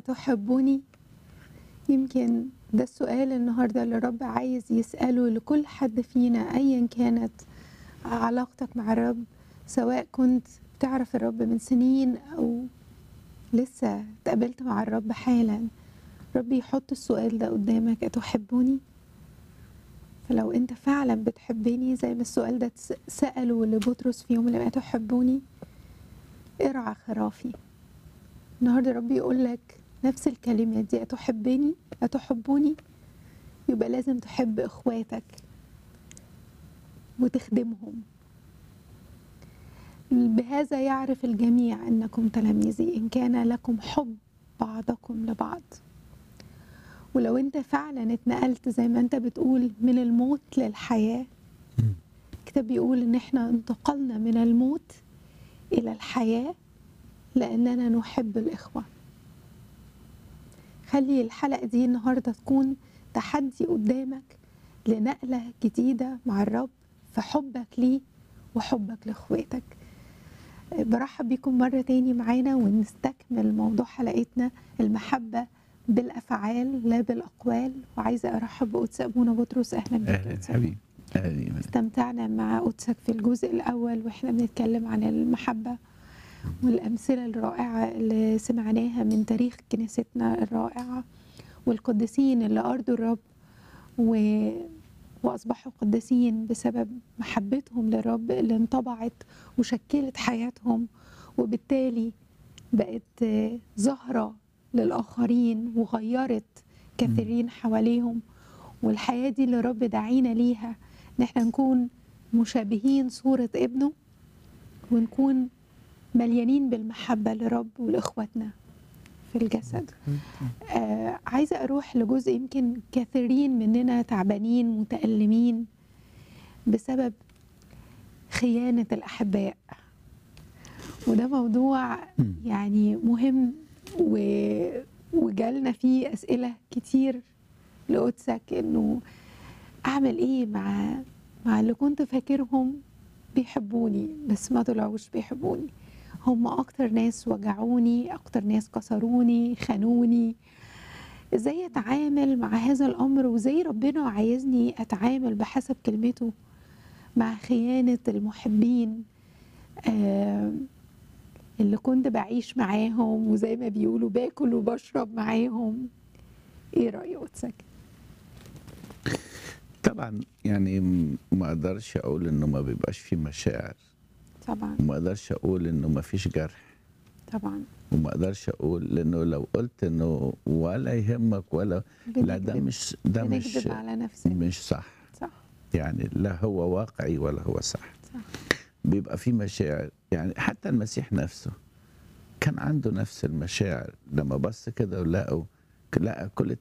أتحبني يمكن ده السؤال النهارده اللي الرب عايز يسأله لكل حد فينا أيا كانت علاقتك مع الرب سواء كنت بتعرف الرب من سنين أو لسه اتقابلت مع الرب حالا رب يحط السؤال ده قدامك أتحبني فلو انت فعلا بتحبني زي ما السؤال ده اتس- سأله لبطرس في يوم لما تحبوني ارعى خرافي النهارده رب يقول لك نفس الكلمة دي أتحبني أتحبوني يبقى لازم تحب إخواتك وتخدمهم بهذا يعرف الجميع أنكم تلاميذي إن كان لكم حب بعضكم لبعض ولو انت فعلا اتنقلت زي ما انت بتقول من الموت للحياة مم. الكتاب بيقول ان احنا انتقلنا من الموت الى الحياة لاننا نحب الاخوة خلي الحلقة دي النهاردة تكون تحدي قدامك لنقلة جديدة مع الرب في حبك ليه وحبك لاخواتك برحب بيكم مرة تاني معانا ونستكمل موضوع حلقتنا المحبة بالأفعال لا بالأقوال وعايزة أرحب بقدس أبونا بطرس أهلا بك اهلا قدس حبيبي اهلا يا استمتعنا مع قدسك في الجزء الأول وإحنا بنتكلم عن المحبة والأمثلة الرائعة اللي سمعناها من تاريخ كنيستنا الرائعة والقديسين اللي أرضوا الرب و... وأصبحوا قديسين بسبب محبتهم للرب اللي انطبعت وشكلت حياتهم وبالتالي بقت آه، زهرة للآخرين وغيرت كثيرين حواليهم والحياة دي اللي الرب دعينا ليها إن احنا نكون مشابهين صورة ابنه ونكون مليانين بالمحبة لرب ولإخواتنا في الجسد آه عايزة أروح لجزء يمكن كثيرين مننا تعبانين متألمين بسبب خيانة الأحباء وده موضوع مم. يعني مهم و... وجالنا فيه أسئلة كتير لقدسك إنه أعمل إيه مع مع اللي كنت فاكرهم بيحبوني بس ما طلعوش بيحبوني هم أكتر ناس وجعوني أكتر ناس كسروني خانوني ازاي اتعامل مع هذا الامر وازاي ربنا عايزني اتعامل بحسب كلمته مع خيانة المحبين آه اللي كنت بعيش معاهم وزي ما بيقولوا باكل وبشرب معاهم ايه رأي قدسك؟ طبعا يعني م- ما اقدرش اقول انه ما بيبقاش في مشاعر طبعا وما اقدرش اقول انه ما فيش جرح طبعا وما اقدرش اقول لانه لو قلت انه ولا يهمك ولا لا ده بنكذب- مش ده مش بنكذب على نفسنا مش صح صح يعني لا هو واقعي ولا هو صح صح بيبقى في مشاعر يعني حتى المسيح نفسه كان عنده نفس المشاعر لما بص كده ولقوا لقى كل